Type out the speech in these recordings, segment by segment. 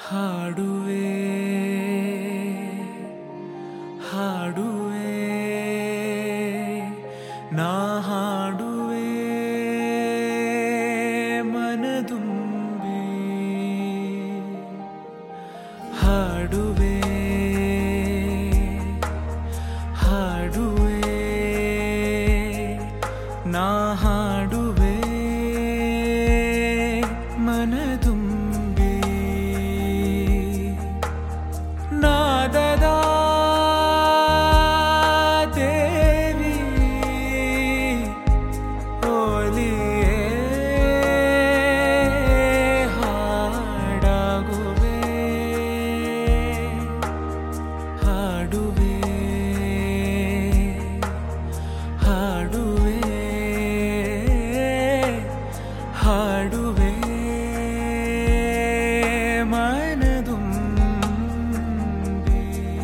ಹಾಡುವೆ ಹಾಡುವೆ ನಾ ಹಾಡುವೆ ಮನದುಂಬಿ ಹಾಡುವೆ ಹಾಡುವೆ ನಾ ಹಾಡುವೆ ಮನದುಂಬಿ ನಾದದ ದೇವಿ ಓಲಿಯೇ ಹಾಡಾಗುವೆ ಹಾಡುವೆ ಹಾಡುವೆ ಹಾಡುವೆ ಮನದುಂಬಿ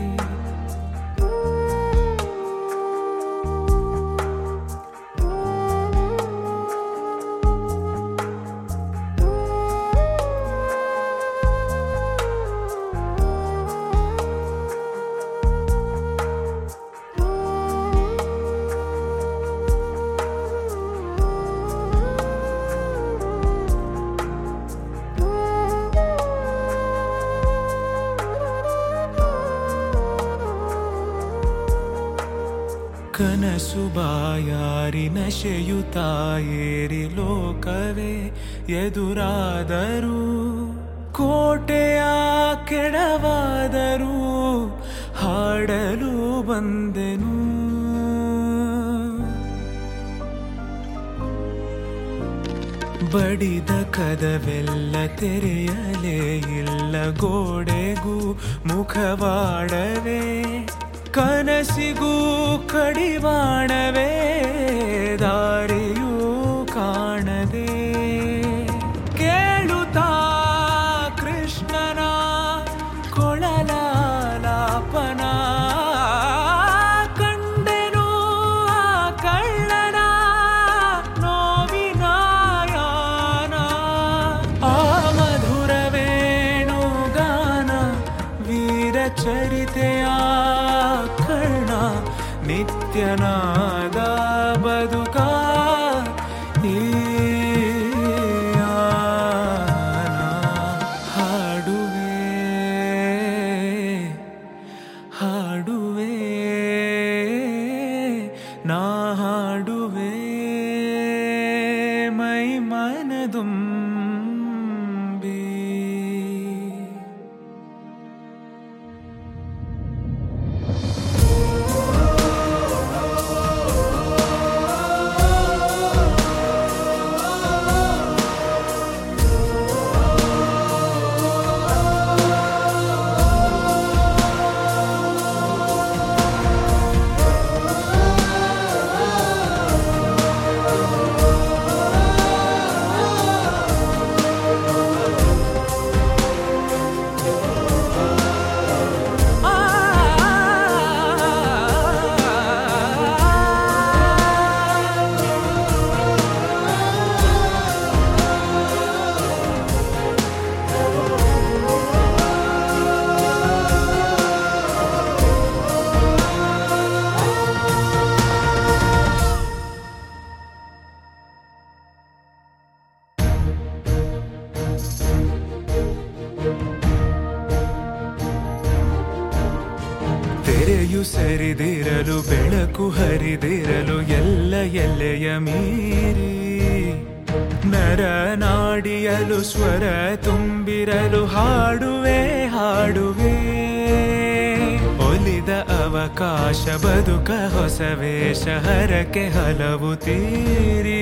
ಕನಸು ಬಾಯಾರಿ ನಶೆಯುತ್ತಾಯೇರಿ ಲೋಕವೇ ಎದುರಾದರೂ ಕೋಟೆಯ ಕೆಡವಾದರೂ ಹಾಡಲು ಬಂದೆನು ಬಡಿದ ಕದವೆಲ್ಲ ತೆರೆಯಲೇ ಇಲ್ಲ ಗೋಡೆಗೂ ಮುಖವಾಡವೇ ಕನಸಿಗೂ ಕಡಿವಾಣವೇ ದಾರಿಯೂ ಕಾಣದೆ ಕೇಳುತ್ತಾ ಕೃಷ್ಣನ ಕೊಳಲಾಲಾಪನ ಕಂಡೆನು ಆ ಕಳ್ಳನ ನೋವಿನ ಯಾನ ಆ ಮಧುರ ವೇಣುಗಾನ ವೀರ ಚರಿತೆಯ ಕರ್ಣ ನಿತ್ಯನಾದ ಬದುಕ ಈ ಯಾನ. ಹಾಡುವೆ ಹಾಡುವೆ ನಾ ಹಾಡುವೆ ಮೈ ಮನದುಂಬಿ ತೆರೆಯು ಸರಿದಿರಲು ಬೆಳಕು ಹರಿದಿರಲು ಎಲ್ಲ ಎಲ್ಲೆಯ ಮೀರಿ ನರನಾಡಿಯಲು ಸ್ವರ ತುಂಬಿರಲು ಹಾಡುವೆ ಹಾಡುವೆ ಒಲಿದ ಅವಕಾಶ ಬದುಕ ಹೊಸ ವೇಷ ಹರಕೆ ಹಲವು ತೀರಿ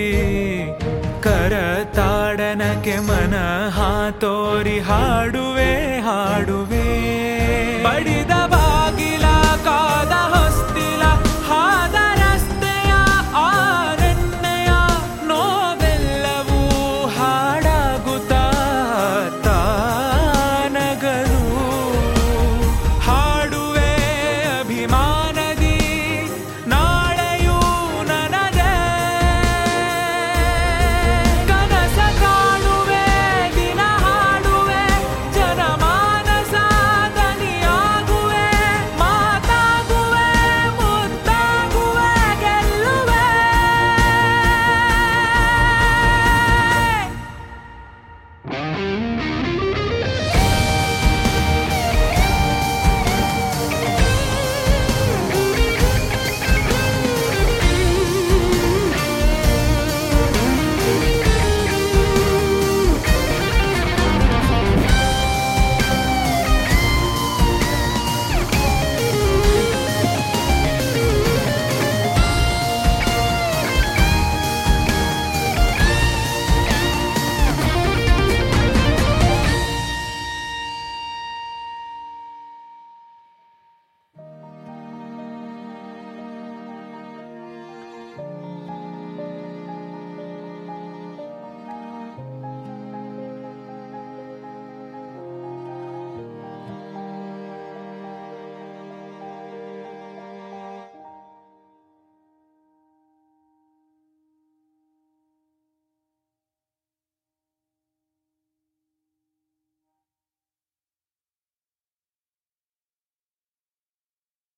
ಕರತಾಡನಕ್ಕೆ ಮನ ಹಾತೋರಿ ಹಾಡುವೆ ಹಾಡುವೆ